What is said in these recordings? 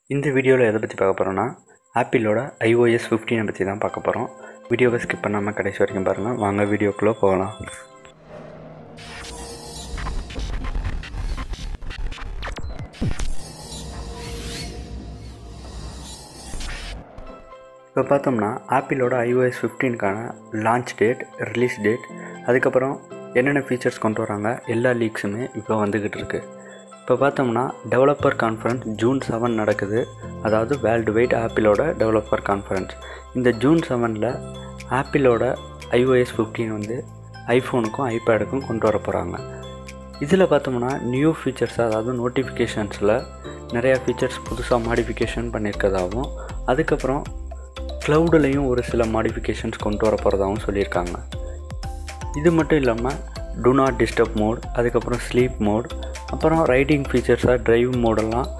இந்த வீடியோவில் எதை பற்றி பார்க்க போகிறோன்னா ஆப்பிளோட iOS 15 பற்றி தான் பார்க்க போகிறோம் வீடியோவை ஸ்கிப் பண்ணாமல் கடைசி வரைக்கும் பாருங்கள் வாங்க வீடியோக்குள்ளே போகலாம் இப்போ பார்த்தோம்னா ஆப்பிளோட iOS 15க்கான லான்ச் டேட் ரிலீஸ் டேட் அதுக்கப்புறம் என்னென்ன ஃபீச்சர்ஸ் கொண்டு வராங்க எல்லா லீக்ஸுமே இப்போ வந்துக்கிட்டு இருக்கு இப்போ பார்த்தோம்னா டெவலப்பர் கான்ஃபரன்ஸ் ஜூன் செவன் நடக்குது அதாவது வேர்ல்டு வைட் ஆப்பிளோட டெவலப்பர் கான்ஃபரன்ஸ் இந்த ஜூன் செவனில் ஆப்பிளோட iOS 15 வந்து ஐஃபோனுக்கும் ஐபேடுக்கும் கொண்டு வர போகிறாங்க இதில் பார்த்தோம்னா நியூ ஃபீச்சர்ஸ் அதாவது நோட்டிஃபிகேஷன்ஸில் நிறையா ஃபீச்சர்ஸ் புதுசாக மாடிஃபிகேஷன் பண்ணியிருக்கதாகவும் அதுக்கப்புறம் க்ளவுடுலேயும் ஒரு சில மாடிஃபிகேஷன்ஸ் கொண்டு வர போகிறதாகவும் சொல்லியிருக்காங்க இது மட்டும் இல்லாமல் டு நாட் டிஸ்டர்ப் மோட் அதுக்கப்புறம் ஸ்லீப் மோட் அப்புறம் ரைடிங் ஃபீச்சர்ஸாக டிரைவ் மோடெல்லாம்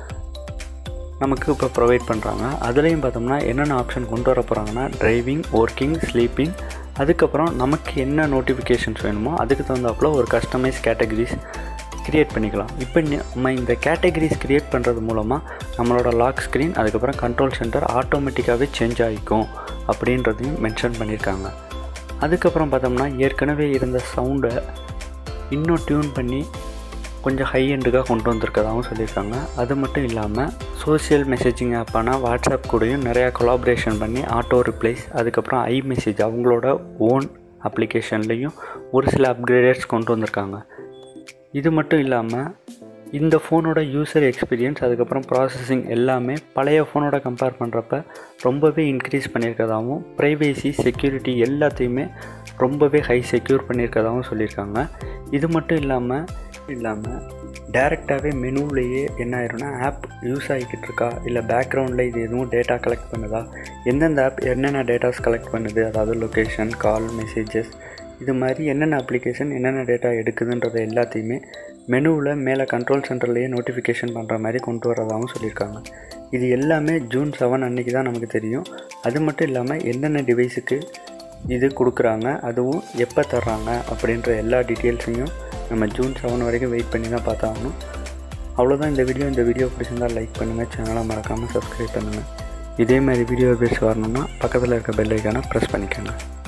நமக்கு இப்போ ப்ரொவைட் பண்ணுறாங்க அதுலேயும் பார்த்தோம்னா என்னென்ன ஆப்ஷன் கொண்டு வர போகிறாங்கன்னா டிரைவிங் ஒர்க்கிங் ஸ்லீப்பிங் அதுக்கப்புறம் நமக்கு என்ன நோட்டிஃபிகேஷன்ஸ் வேணுமோ அதுக்கு தகுந்தாப்புல ஒரு கஸ்டமைஸ் கேட்டகரிஸ் க்ரியேட் பண்ணிக்கலாம் இப்போ நம்ம இந்த கேட்டகரிஸ் க்ரியேட் பண்ணுறது மூலமாக நம்மளோட லாக் ஸ்க்ரீன் அதுக்கப்புறம் கண்ட்ரோல் சென்டர் ஆட்டோமேட்டிக்காகவே சேஞ்ச் ஆகிக்கும் அப்படின்றதையும் மென்ஷன் பண்ணியிருக்காங்க அதுக்கப்புறம் பார்த்தோம்னா ஏற்கனவே இருந்த சவுண்டை இன்னும் டியூன் பண்ணி கொஞ்சம் ஹை எண்டுக்காக கொண்டு வந்திருக்கதாகவும் சொல்லியிருக்காங்க அது மட்டும் இல்லாமல் சோஷியல் மெசேஜிங் ஆப்பான வாட்ஸ்அப் கூடயும் நிறையா கொலாபரேஷன் பண்ணி ஆட்டோ ரிப்ளைஸ் அதுக்கப்புறம் ஐ மெசேஜ் அவங்களோட ஓன் அப்ளிகேஷன்லேயும் ஒரு சில அப்கிரேடட்ஸ் கொண்டு வந்திருக்காங்க இது மட்டும் இல்லாமல் இந்த ஃபோனோட யூசர் எக்ஸ்பீரியன்ஸ் அதுக்கப்புறம் ப்ராசஸிங் எல்லாமே பழைய ஃபோனோட கம்பேர் பண்ணுறப்ப ரொம்பவே இன்க்ரீஸ் பண்ணியிருக்கதாகவும் ப்ரைவேசி செக்யூரிட்டி எல்லாத்தையுமே ரொம்பவே ஹை செக்யூர் பண்ணியிருக்கதாகவும் சொல்லியிருக்காங்க இது மட்டும் இல்லாமல் இல்லாமல் டேரெக்டாகவே மெனுவிலேயே என்ன ஆயிரும்னா ஆப் யூஸ் ஆகிக்கிட்டு இருக்கா இல்லை பேக்ரவுண்டில் இது எதுவும் டேட்டா கலெக்ட் பண்ணுதா எந்தெந்த ஆப் என்னென்ன டேட்டாஸ் கலெக்ட் பண்ணுது அதாவது லொக்கேஷன் கால் மெசேஜஸ் இது மாதிரி என்னென்ன அப்ளிகேஷன் என்னென்ன டேட்டா எடுக்குதுன்றதை எல்லாத்தையுமே மெனுவில் மேலே கண்ட்ரோல் சென்டர்லேயே நோட்டிஃபிகேஷன் பண்ணுற மாதிரி கொண்டு வரதாகவும் சொல்லியிருக்காங்க இது எல்லாமே ஜூன் செவன் அன்றைக்கி தான் நமக்கு தெரியும் அது மட்டும் இல்லாமல் என்னென்ன டிவைஸுக்கு இது கொடுக்குறாங்க அதுவும் எப்போ தர்றாங்க அப்படின்ற எல்லா டீட்டெயில்ஸையும் நம்ம ஜூன் செவன் வரைக்கும் வெயிட் பண்ணி தான் பார்த்தாகணும் அவ்வளோதான் இந்த வீடியோ இந்த வீடியோ பிடிச்சிருந்தால் லைக் பண்ணுங்கள் சேனலை மறக்காமல் சப்ஸ்கிரைப் பண்ணுங்கள் இதே மாதிரி வீடியோ பேசி வரணும்னா பக்கத்தில் இருக்க பெல் ஐக்கானை ப்ரெஸ் பண்ணிக்கோங்க